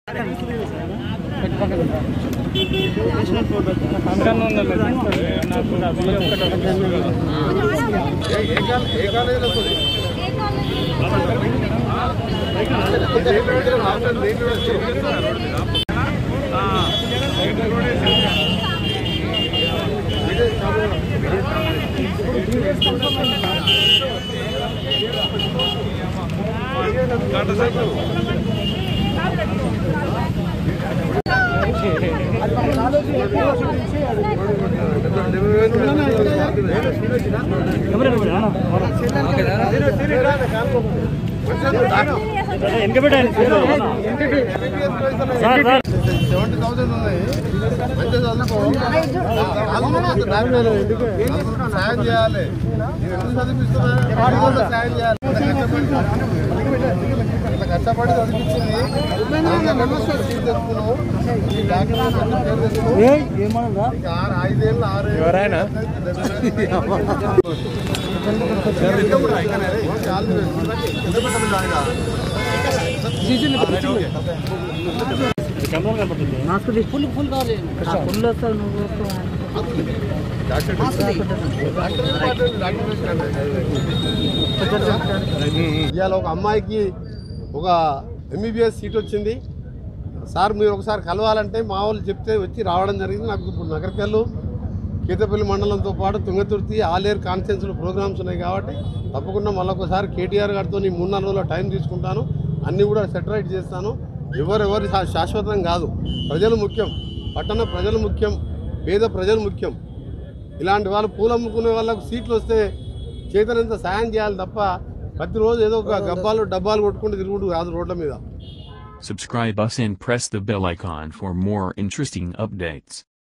Seventy thousand ఉన్నాయి మంచిగా చదువుకో నాలుగు డాక్టర్ సాయం చేయాలి నేను ఎందుకు చదివిస్తున్నా వాళ్ళు సాయం చేయాలి ఇంత కష్టపడి చదివించింది సీట్ తెచ్చుకున్నావు ఈ డాక్టర్ మంచి పేరు తెచ్చుకో ఇంకా ఆరు ఐదేళ్ళు ఆరు ఎవరైనా ఫుల్ ఫుల్ కావాలి ఫుల్ వస్తావు నువ్వు ఇవాళ ఒక అమ్మాయికి ఒక ఎంబీబీఎస్ సీట్ వచ్చింది సార్ మీరు ఒకసారి కలవాలంటే మా వాళ్ళు చెప్తే వచ్చి రావడం జరిగింది నాకు ఇప్పుడు నగరకల్లు కేతపల్లి మండలంతో పాటు తుంగతుర్తి ఆలేరు కాన్ఫరెన్స్లో ప్రోగ్రామ్స్ ఉన్నాయి కాబట్టి తప్పకుండా మళ్ళీ ఒకసారి కేటీఆర్ గారితో ఈ మూడు నాలుగు రోజుల టైం తీసుకుంటాను అన్నీ కూడా సెటరైట్ చేస్తాను ఎవరెవరి శా- శాశ్వతం కాదు ప్రజలు ముఖ్యం పట్టణ ప్రజలు ముఖ్యం పేద ప్రజలు ముఖ్యం ఇలాంటి వాళ్ళు పూలు అమ్ముకునే వాళ్ళకు సీట్లు వస్తే చేతనంత సాయం చేయాలి తప్ప ప్రతిరోజు ఏదో ఒక గబ్బాలు డబ్బాలు కొట్టుకుంటూ తిరుగుడు కాదు రోడ్ల మీద Subscribe us and press the bell icon for more interesting updates.